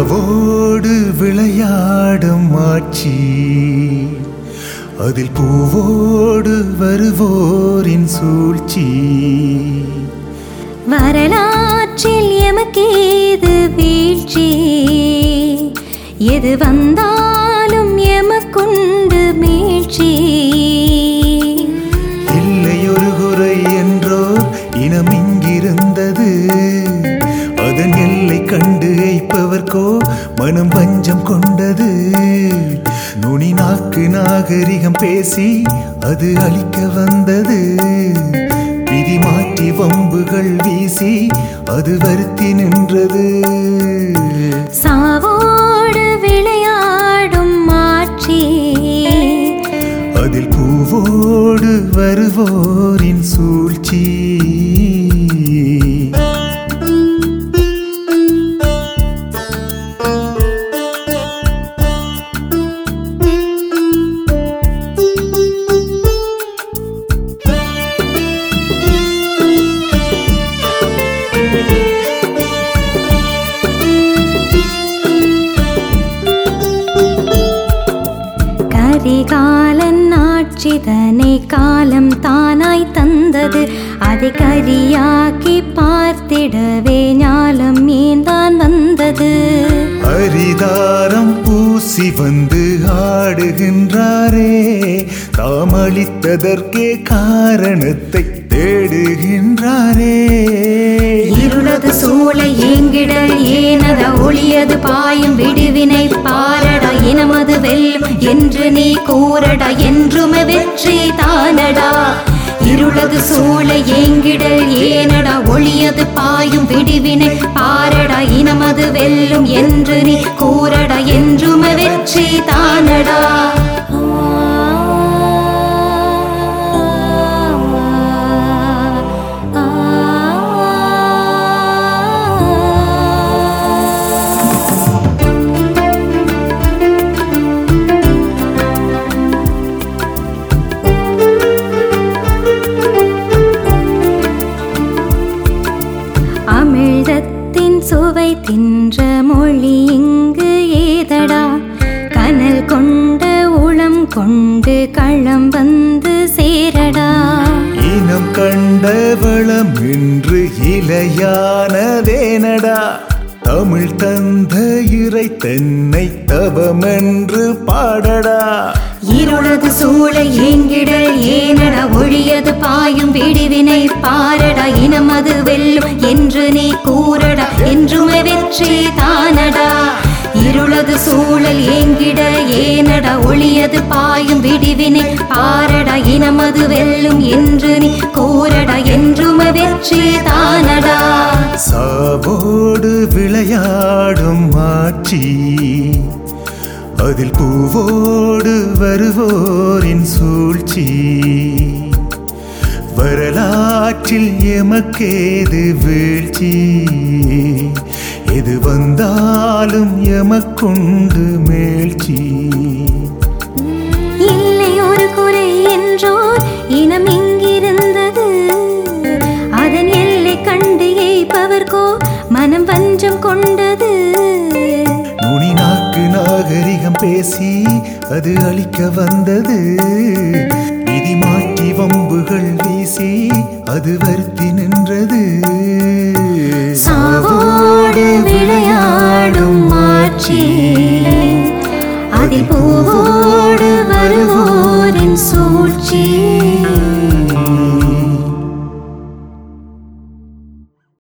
சாவோடு விளையாடும் ஆட்சி அதில் பூவோடு வருவோரின் சூழ்ச்சி வரலாற்றில் எமக்கேது வீழ்ச்சி எது வந்தாலும் எமக்குண்டு மீழ்ச்சி இல்லை ஒரு குறை என்றோர் இனம் இங்கிருந்தது அதன் எல்லை கண்டு எய்ப்பவர்க்கோ மனம் பஞ்சம் கொண்டது நுனி நாக்கு நாகரிகம் பேசி அது அழிக்க வந்தது விதி மாற்றி வம்புகள் வீசி அது வருத்தி நின்றது சாவோடு விளையாடும் ஆட்சி அதில் பூவோடு வருவோரின் சூழ்ச்சி கரிகாலன் ஆட்சிதனை காலம் தானாய் தந்தது அதை கரியாக்கி பார்த்திடவே ஞாலம் மீந்தான் வந்தது அரிதாரம் பூசி வந்து ஆடுகின்றாரே தாம் அளித்ததற்கே காரணத்தை தேடுகின்றாரே இருளது சூழ ஏங்கிடல் ஏனத ஒளியது பாயும் விடுவினை பாரடா இனமது வெல்லும் என்று நீ கூறடா என்றுமே வெற்றி தானடா இருளது சூழ ஏங்கிடல் ஏனடா ஒளியது பாயும் விடுவினை பாரடா இனமது வெல்லும் என்று நீ கூறடா என்றுமே வெற்றி தானடா அமிழ்தத்தின் சுவை தின்ற மொழி இங்கு ஏதடா கனல் கொண்ட உளம் கொண்டு களம் வந்து சேரடா இனம் கண்ட வளம் இன்று இலையானதேனடா தமிழ் தந்த இறை தென்னை தவமென்று பாடடா இருளது சூழ ஏங்கிடல் ஏனடா ஒழியது பாயும் விடிவினை பாரடா இனமது வெல்லும் என்று நீ கூறடா என்றுமே வெற்றி தானடா இருளது சூழல் ஏங்கிட ஏனடா ஒளியது பாயும் விடிவினை பாரடா இனமது வெல்லும் என்று நீ கூறடா என்றுமே வெற்றி தானடா சாவோடு விளையாடும் ஆட்சி அதில் பூவோடு வருவோரின் சூழ்ச்சி வரலாற்றில் எமக்கேது வீழ்ச்சி எது வந்தாலும் எமக்குண்டு மேழ்ச்சி இல்லை ஒரு குறை என்றோர் இனம் இங்கிருந்தது அதன் எல்லை கண்டு ஏய்ப்பவர்கோ மனம் வஞ்சம் கொண்டது நுனி நாக்கு நாகரிகம் பேசி அது அழிக்க வந்தது விதி மாற்றி வம்புகள் வீசி அது வருத்தி நின்றது சாவோடு விளையாடும் ஆட்சி அதில் பூவோடு வருவோரின் சூழ்ச்சி